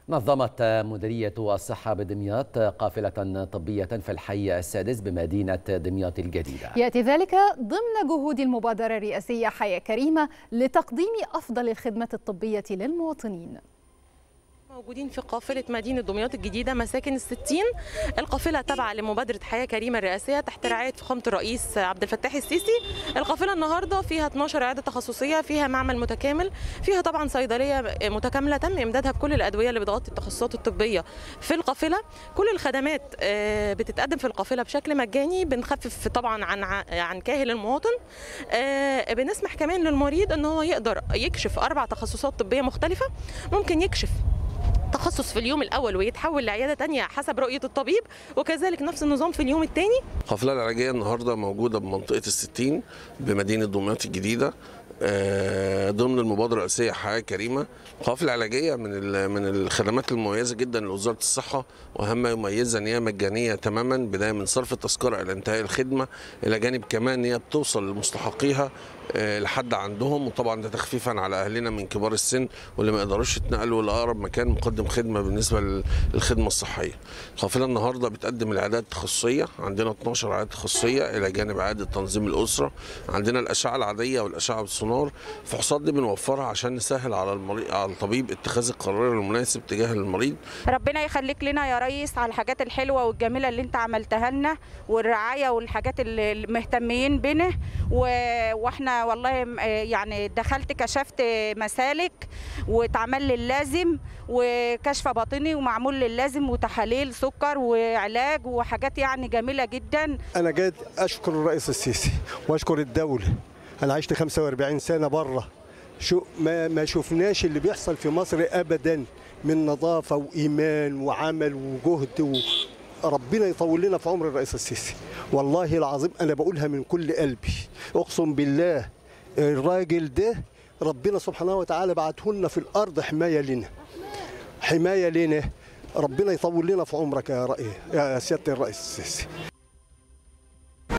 نظمت مديرية الصحة بدمياط قافلة طبية في الحي السادس بمدينة دمياط الجديدة يأتي ذلك ضمن جهود المبادرة الرئاسية حياة كريمة لتقديم أفضل الخدمة الطبية للمواطنين موجودين في قافلة مدينة دمياط الجديدة مساكن الستين القافلة تابعة لمبادرة حياة كريمة الرئاسية تحت رعاية فخامة الرئيس عبد الفتاح السيسي القافلة النهاردة فيها 12 عيادة تخصصية فيها معمل متكامل فيها طبعا صيدلية متكاملة تم إمدادها بكل الأدوية اللي بتغطي التخصصات الطبية في القافلة كل الخدمات بتتقدم في القافلة بشكل مجاني بنخفف طبعا عن عن كاهل المواطن بنسمح كمان للمريض ان هو يقدر يكشف اربع تخصصات طبيه مختلفه ممكن يكشف تخصص في اليوم الاول ويتحول لعياده تانية حسب رؤيه الطبيب وكذلك نفس النظام في اليوم الثاني القافله العلاجيه النهارده موجوده بمنطقه الستين بمدينه دمياط الجديده ضمن المبادره الرئاسيه حياه كريمه القوافل العلاجيه من من الخدمات المميزه جدا لوزاره الصحه واهم ما يميزها ان هي مجانيه تماما بدايه من صرف التذكره الى انتهاء الخدمه الى جانب كمان ان هي بتوصل لمستحقيها لحد عندهم وطبعا ده تخفيفا على اهلنا من كبار السن واللي ما يقدروش يتنقلوا لاقرب مكان مقدم خدمه بالنسبه للخدمه الصحيه. القافله النهارده بتقدم العيادات التخصصيه عندنا 12 عياده تخصصيه الى جانب عياده تنظيم الاسره عندنا الاشعه العاديه والاشعه بالسونار الفحوصات دي بنوفرها عشان نسهل على المريض على الطبيب اتخاذ القرار المناسب تجاه المريض. ربنا يخليك لنا يا ريس على الحاجات الحلوه والجميله اللي انت عملتها لنا والرعايه والحاجات اللي مهتمين بنا واحنا والله يعني دخلت كشفت مسالك واتعمل لي اللازم وكشف باطني ومعمول لي اللازم وتحاليل سكر وعلاج وحاجات يعني جميله جدا انا جيت اشكر الرئيس السيسي واشكر الدوله انا عشت 45 سنه بره شو ما ما شفناش اللي بيحصل في مصر ابدا من نظافه وايمان وعمل وجهد و... ربنا يطول لنا في عمر الرئيس السيسي والله العظيم انا بقولها من كل قلبي اقسم بالله الراجل ده ربنا سبحانه وتعالى بعته لنا في الارض حمايه لنا حمايه لنا ربنا يطول لنا في عمرك يا رأي يا سياده الرئيس السيسي